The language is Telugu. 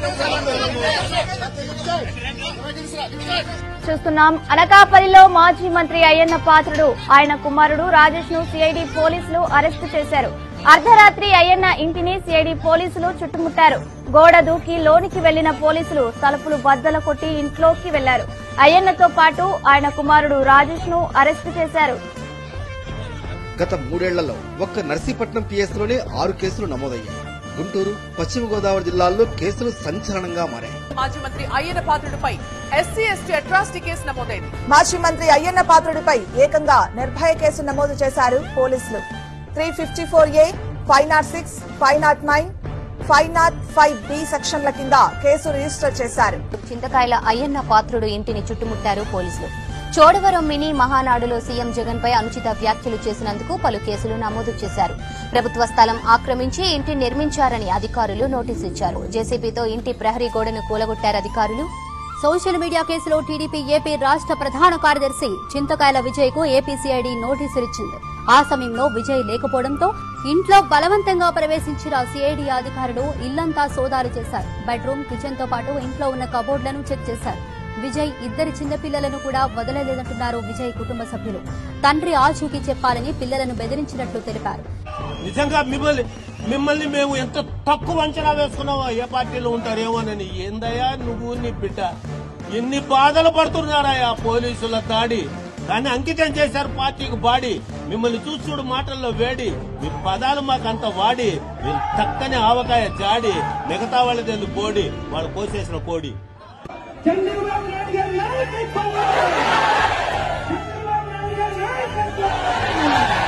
చూస్తున్నాం అనకాపల్లిలో మాజీ మంత్రి అయ్యన్న పాత్రుడు ఆయన కుమారుడు రాజేష్ ను సిఐడి పోలీసులు అరెస్టు చేశారు అర్ధరాత్రి అయ్యన్న ఇంటిని సిఐడి పోలీసులు చుట్టుముట్టారు గోడ దూకి లోనికి వెళ్లిన పోలీసులు తలుపులు బద్దల కొట్టి ఇంట్లోకి వెళ్లారు అయ్యన్నతో పాటు ఆయన కుమారుడు రాజేష్ ను అరెస్టు చేశారు గత మూడేళ్లలో ఒక్క నర్సీపట్నం పిఎస్ లోనే ఆరు కేసులు నమోదయ్యాయి గుంటూరు పశ్చిమ గోదావరి జిల్లాల్లో కేసులు సంచలనంగా మారాయి మాజీ మంత్రి అయ్యన్న పాత్రుడిపై ఎస్సీ ఎస్టీ అట్రాసిటీ కేసు నమోదైంది మాజీ మంత్రి అయ్యన్న పాత్రుడిపై ఏకంగా నిర్భయ కేసు నమోదు చేశారు పోలీసులు three fifty four A five naught six five naught nine five naught five B సెక్షన్ల కింద కేసు రిజిస్టర్ చేశారు చింతకాయల అయ్యన్న పాత్రుడు ఇంటిని చుట్టుముట్టారు పోలీసులు చోడవరం మినీ మహానాడులో సీఎం జగన్ పై అనుచిత వ్యాఖ్యలు చేసినందుకు పలు కేసులు నమోదు చేశారు ప్రభుత్వ స్థలం ఆక్రమించి ఇంటి నిర్మించారని అధికారులు నోటీసు ఇచ్చారు జేసీబీతో ఇంటి ప్రహరీ గోడను కూలగొట్టారు అధికారులు సోషల్ మీడియా కేసులో టీడీపీ ఏపీ రాష్ట్ర ప్రధాన కార్యదర్శి చింతకాయల విజయ్ కు ఏపీసీఐడి నోటీసులిచ్చింది ఆ సమయంలో విజయ్ లేకపోవడంతో ఇంట్లో బలవంతంగా ప్రవేశించిన సిఐడి అధికారులు ఇల్లంతా సోదాలు చేశారు బెడ్రూమ్ కిచెన్ తో పాటు ఇంట్లో ఉన్న కబోర్డులను చెక్ చేశారు విజయ్ ఇద్దరి చిన్నపిల్లలను కూడా వదలలేదంటున్నారు విజయ్ కుటుంబ సభ్యులు తండ్రి ఆచూకీ చెప్పాలని పిల్లలను బెదిరించినట్లు తెలిపారు నిజంగా మిమ్మల్ని మిమ్మల్ని మేము ఎంత తక్కువ అంచనా వేసుకున్నావో ఏ పార్టీలో ఉంటారేమోనని ఏందయ్యా నువ్వు నీ బిడ్డ ఎన్ని బాధలు పడుతున్నారయ్యా పోలీసుల దాడి కానీ అంకితం చేశారు పార్టీకి బాడి మిమ్మల్ని చూసి చూడు మాటల్లో వేడి మీ పదాలు మాకంత వాడి మీరు చక్కని ఆవకాయ జాడి మిగతా వాళ్ళది బోడి వాళ్ళు కోసేసిన కోడి చంద్రబాబు నాయుడు గారి నాయకత్వం చంద్రబాబు నాయుడు గారి నాయకత్వం